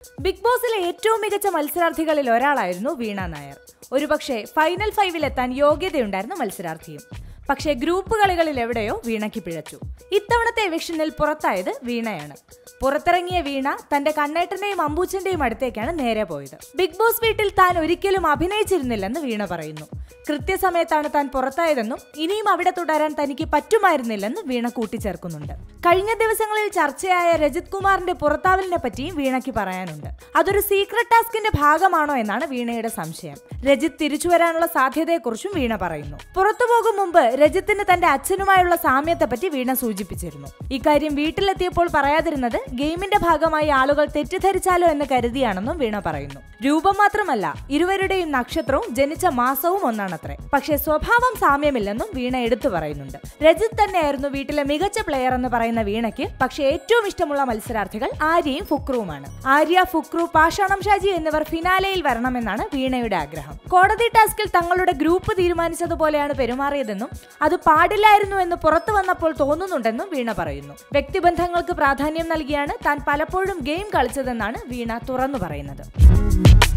big ബോസിലെ ഏറ്റവും മികച്ച മത്സരാർത്ഥികളിൽ ഒരാളായിരുന്നു വീണ നായർ ഒരുപക്ഷെ ഫൈനൽ ഫൈവിലെത്താൻ യോഗ്യതയുണ്ടായിരുന്ന മത്സരാർത്ഥിയും പക്ഷേ ഗ്രൂപ്പ് കളികളിൽ എവിടെയോ വീണയ്ക്ക് പിഴച്ചു ഇത്തവണത്തെ എവിക്ഷനിൽ പുറത്തായത് വീണയാണ് പുറത്തിറങ്ങിയ വീണ തന്റെ കണ്ണേട്ടന്റെയും അമ്പൂച്ചന്റെയും അടുത്തേക്കാണ് നേരെ പോയത് ബിഗ് ബോസ് വീട്ടിൽ താൻ ഒരിക്കലും അഭിനയിച്ചിരുന്നില്ലെന്ന് വീണ പറയുന്നു കൃത്യസമയത്താണ് താൻ പുറത്തായതെന്നും ഇനിയും അവിടെ തുടരാൻ തനിക്ക് പറ്റുമായിരുന്നില്ലെന്ന് വീണ കൂട്ടിച്ചേർക്കുന്നുണ്ട് കഴിഞ്ഞ ദിവസങ്ങളിൽ ചർച്ചയായ രജിത് കുമാറിന്റെ പുറത്താവലിനെ പറ്റിയും വീണയ്ക്ക് പറയാനുണ്ട് അതൊരു സീക്രട്ട് ടാസ്കിന്റെ ഭാഗമാണോ എന്നാണ് വീണയുടെ സംശയം രജിത് തിരിച്ചു വരാനുള്ള സാധ്യതയെക്കുറിച്ചും വീണ പറയുന്നു പുറത്തു പോകും മുമ്പ് രജിത്തിന് തന്റെ അച്ഛനുമായുള്ള സാമ്യത്തെ പറ്റി വീണ സൂചിപ്പിച്ചിരുന്നു ഇക്കാര്യം വീട്ടിലെത്തിയപ്പോൾ പറയാതിരുന്നത് ഗെയിമിന്റെ ഭാഗമായി ആളുകൾ തെറ്റിദ്ധരിച്ചാലോ എന്ന് കരുതിയാണെന്നും വീണ പറയുന്നു രൂപം മാത്രമല്ല ഇരുവരുടെയും നക്ഷത്രവും ജനിച്ച മാസവും ഒന്നാണത്രേ പക്ഷേ സ്വഭാവം സാമ്യമില്ലെന്നും വീണ എടുത്തു പറയുന്നുണ്ട് രജിത് തന്നെയായിരുന്നു വീട്ടിലെ മികച്ച പ്ലെയർ എന്ന് പറയുന്ന വീണയ്ക്ക് പക്ഷേ ഏറ്റവും ഇഷ്ടമുള്ള മത്സരാർത്ഥികൾ ആര്യയും ഫുക്രുവുമാണ് ആര്യ ഫുക്രു പാഷാണം ഷാജി എന്നിവർ ഫിനാലയിൽ വരണമെന്നാണ് വീണയുടെ ആഗ്രഹം കോടതി ടാസ്കിൽ തങ്ങളുടെ ഗ്രൂപ്പ് തീരുമാനിച്ചതുപോലെയാണ് പെരുമാറിയതെന്നും അത് പാടില്ലായിരുന്നു എന്ന് പുറത്തു വന്നപ്പോൾ തോന്നുന്നുണ്ടെന്നും വീണ പറയുന്നു വ്യക്തിബന്ധങ്ങൾക്ക് പ്രാധാന്യം നൽകിയാണ് താൻ പലപ്പോഴും ഗെയിം കളിച്ചതെന്നാണ് വീണ തുറന്നു പറയുന്നത്